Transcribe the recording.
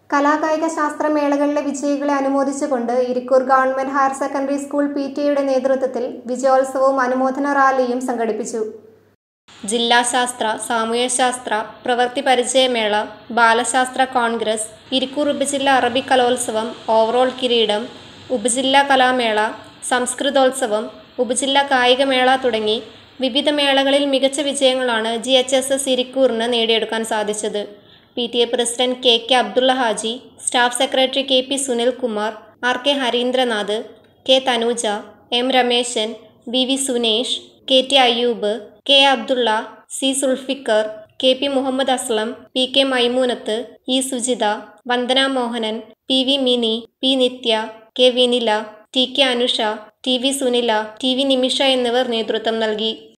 കലാകായിക ശാസ്ത്രമേളകളിലെ വിജയികളെ അനുമോദിച്ചുകൊണ്ട് Irikkur government higher secondary school P T എയുടെ നേതൃത്വത്തിൽ വിജയോത്സവവും അനുമോദന റാലിയും സംഘടിപ്പിച്ചു ജില്ലാ ശാസ്ത്ര സാമൂഹ്യശാസ്ത്ര പ്രവൃത്തി പരിചയമേള ബാലശാസ്ത്ര കോൺഗ്രസ് ഇരിക്കൂർ ഉപജില്ലാ അറബി കലോത്സവം ഓവറോൾ കിരീടം ഉപജില്ലാ കലാമേള സംസ്കൃതോത്സവം ഉപജില്ലാ കായികമേള തുടങ്ങി വിവിധ മേളകളിൽ മികച്ച വിജയങ്ങളാണ് ജി എച്ച് എസ് എസ് ഇരിക്കൂറിന് നേടിയെടുക്കാൻ സാധിച്ചത് P T A president K K Abdulla Haji staff secretary K P Sunil Kumar R K Harindranath K Thanuja M Rameshan V V Sunesh K T Ayyub K Abdulla C Sulfikar K P Muhammad Aslam P K Maimoonath E Sujitha Vandana Mohanan P V Mini P Nithya K Vinila T K Anusha T V Sunila T V നിമിഷ എന്നിവർ നേതൃത്വം നൽകി